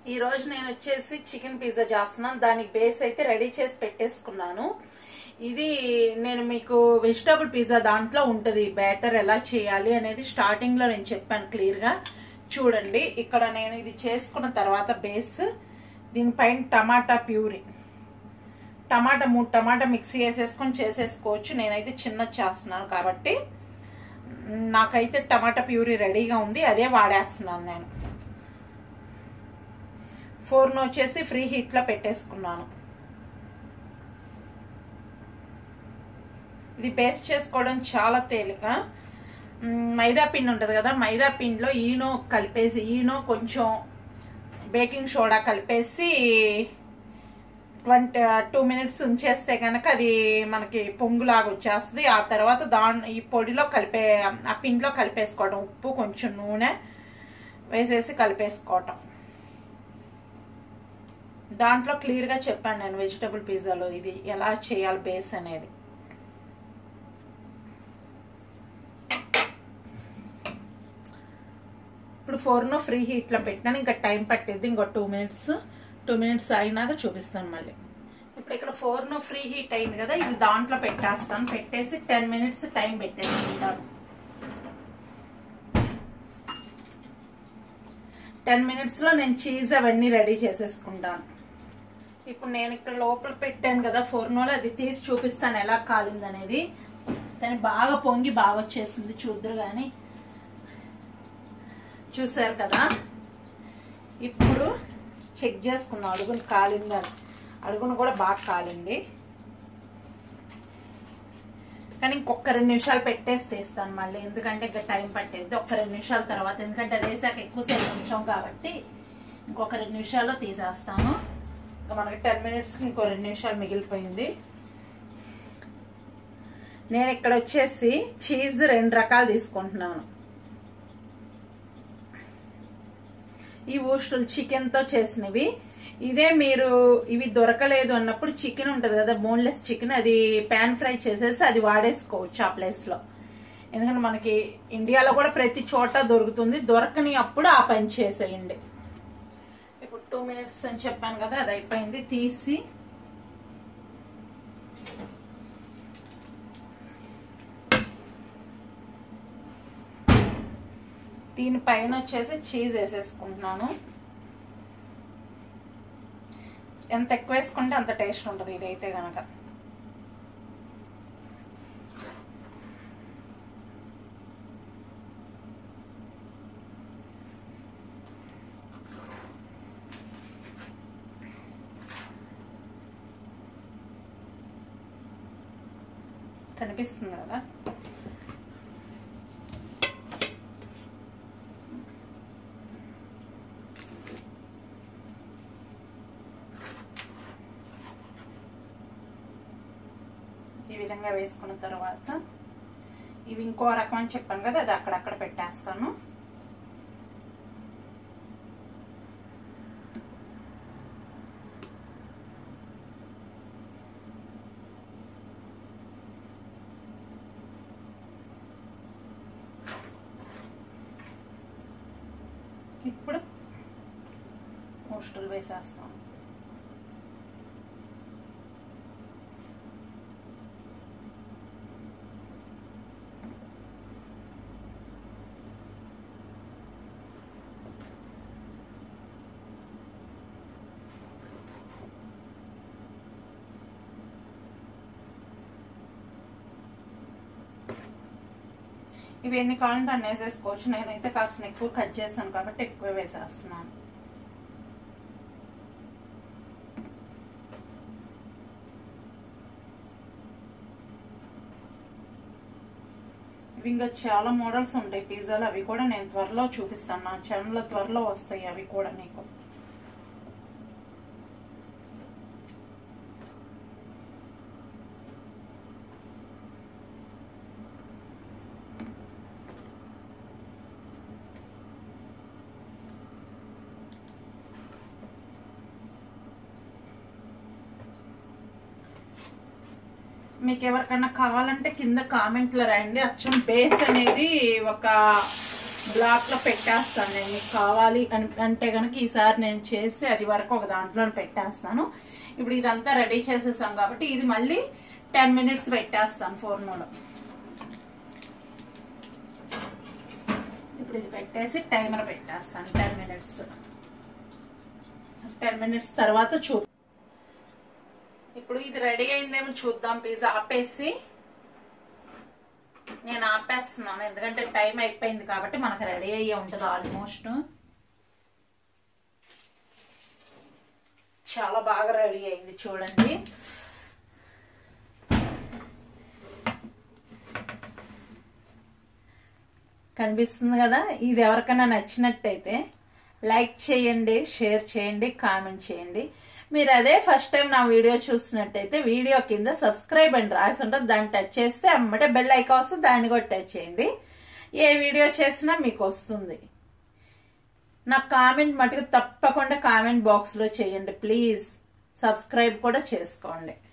ఈ రోజు నేను వచ్చేసి చికెన్ పిజ్జా చేస్తున్నాను దానికి బేస్ అయితే రెడీ చేసి పెట్టేసుకున్నాను ఇది నేను మీకు వెజిటబుల్ పిజ్జా దాంట్లో ఉంటుంది బ్యాటర్ ఎలా చేయాలి అనేది స్టార్టింగ్ లో నేను చెప్పాను క్లియర్ గా చూడండి ఇక్కడ నేను ఇది చేసుకున్న తర్వాత బేస్ దీనిపైన టమాటా ప్యూరీ టమాటా మూడు టమాటా మిక్సీ వేసేసుకొని చేసేసుకోవచ్చు నేనైతే చిన్న చేస్తున్నాను కాబట్టి నాకైతే టమాటా ప్యూరీ రెడీగా ఉంది అదే వాడేస్తున్నాను నేను ఫోర్ను వచ్చేసి ఫ్రీ హీట్లో పెట్టేసుకున్నాను ఇది పేస్ట్ చేసుకోవడం చాలా తేలిక మ్, మైదా పిండి ఉంటుంది కదా మైదా పిండిలో ఈనో కలిపేసి ఈనో కొంచెం బేకింగ్ సోడా కలిపేసి ట్వంటీ టూ మినిట్స్ ఉంచేస్తే కనుక అది మనకి పొంగులాగా వచ్చేస్తుంది ఆ తర్వాత దాని ఈ పొడిలో కలిపే ఆ పిండిలో కలిపేసుకోవడం ఉప్పు కొంచెం నూనె వేసేసి కలిపేసుకోవటం దాంట్లో క్లియర్గా చెప్పాను నేను వెజిటబుల్ పిజ్జాలో ఇది ఎలా చేయాలి బేస్ అనేది ఇప్పుడు ఫోర్ను ఫ్రీ హీట్లో పెట్టినాను ఇంకా టైం పట్టిద్ది ఇంకో టూ మినిట్స్ టూ మినిట్స్ అయినాక చూపిస్తాను మళ్ళీ ఇప్పుడు ఇక్కడ ఫోర్ను ఫ్రీ హీట్ అయింది కదా ఇది దాంట్లో పెట్టేస్తాను పెట్టేసి టెన్ మినిట్స్ టైం పెట్టేసుకుంటాను టెన్ మినిట్స్లో నేను చీజ్ అవన్నీ రెడీ చేసేసుకుంటాను ఇప్పుడు నేను ఇక్కడ లోపల పెట్టాను కదా ఫోర్నోలో అది తీసి చూపిస్తాను ఎలా కాలింది అనేది కానీ బాగా పొంగి బాగా వచ్చేసింది చూద్దరు కానీ చూసారు కదా ఇప్పుడు చెక్ చేసుకుందాం అడుగును కాలిందని అడుగును కూడా బాగా కాలింది కానీ ఇంకొక రెండు నిమిషాలు పెట్టేసి తీస్తాను మళ్ళీ ఎందుకంటే ఇంకా టైం పట్టేది ఒక్క రెండు నిమిషాల తర్వాత ఎందుకంటే అది వేసాక ఎక్కువసేపు ఉంచాం కాబట్టి ఇంకొక రెండు నిమిషాల్లో తీసేస్తాను ఇంకా మనకి టెన్ మినిట్స్కి ఇంకో రెండు నిమిషాలు మిగిలిపోయింది నేను ఇక్కడ వచ్చేసి చీజ్ రెండు రకాలు తీసుకుంటున్నాను ఈ ఊస్టులు చికెన్తో చేసినవి ఇదే మీరు ఇవి దొరకలేదు అన్నప్పుడు చికెన్ ఉంటుంది కదా బోన్లెస్ చికెన్ అది ప్యాన్ ఫ్రై చేసేసి అది వాడేసుకోవచ్చు ఆ ప్లేస్లో ఎందుకంటే మనకి ఇండియాలో కూడా ప్రతి చోట దొరుకుతుంది దొరకని అప్పుడు ఆ పని చేసేయండి ఇప్పుడు టూ మినిట్స్ అని చెప్పాను కదా అది అయిపోయింది తీసి దీనిపైన వచ్చేసి చీజ్ వేసేసుకుంటున్నాను ఎంత ఎక్కువ వేసుకుంటే అంత టేస్ట్ ఉంటుంది ఇదైతే గనక కనిపిస్తుంది కదా ఈ విధంగా వేసుకున్న తర్వాత ఇవి ఇంకో రకం అని చెప్పాను కదా అది అక్కడక్కడ పెట్టేస్తాను ఇప్పుడు పోస్టులు వేసేస్తాం ఇవి ఎన్ని కావాలంటే అన్ని వేసేసుకోవచ్చు నేనైతే కాస్త ఎక్కువ కట్ చేశాను కాబట్టి ఎక్కువ వేసేస్తున్నాను ఇవి ఇంకా చాలా మోడల్స్ ఉంటాయి పిజ్జాలు అవి కూడా నేను త్వరలో చూపిస్తాను నా ఛానల్లో త్వరలో వస్తాయి అవి కూడా మీకు మీకు ఎవరికైనా కావాలంటే కింద కామెంట్లో రండి అచ్చం బేస్ అనేది ఒక బ్లాక్ లో పెట్టేస్తాను నేను మీకు కావాలి అని అంటే కనుక ఈసారి నేను చేసి అది వరకు ఒక దాంట్లో పెట్టేస్తాను ఇప్పుడు ఇదంతా రెడీ చేసేసాం కాబట్టి ఇది మళ్ళీ టెన్ మినిట్స్ పెట్టేస్తాను ఫోర్నోలో ఇప్పుడు ఇది పెట్టేసి టైమర్ పెట్టేస్తాను టెన్ మినిట్స్ టెన్ మినిట్స్ తర్వాత చూ ఇప్పుడు ఇది రెడీ అయిందేమో చూద్దాం పిజ్జా ఆపేసి నేను ఆపేస్తున్నాను ఎందుకంటే టైం అయిపోయింది కాబట్టి మనకు రెడీ అయ్యి ఉంటుంది ఆల్మోస్ట్ చాలా బాగా రెడీ అయింది చూడండి కనిపిస్తుంది కదా ఇది ఎవరికైనా నచ్చినట్టయితే లైక్ చేయండి షేర్ చేయండి కామెంట్ చేయండి మీరు అదే ఫస్ట్ టైం నా వీడియో చూసినట్టయితే వీడియో కింద సబ్స్క్రైబ్ అని రాసి ఉంటుంది దాన్ని టచ్ చేస్తే అమ్మటే బెల్ ఐకా వస్తుంది దాన్ని కూడా టచ్ చేయండి ఏ వీడియో చేసినా మీకు వస్తుంది నాకు కామెంట్ మటుకు తప్పకుండా కామెంట్ బాక్స్లో చేయండి ప్లీజ్ సబ్స్క్రైబ్ కూడా చేసుకోండి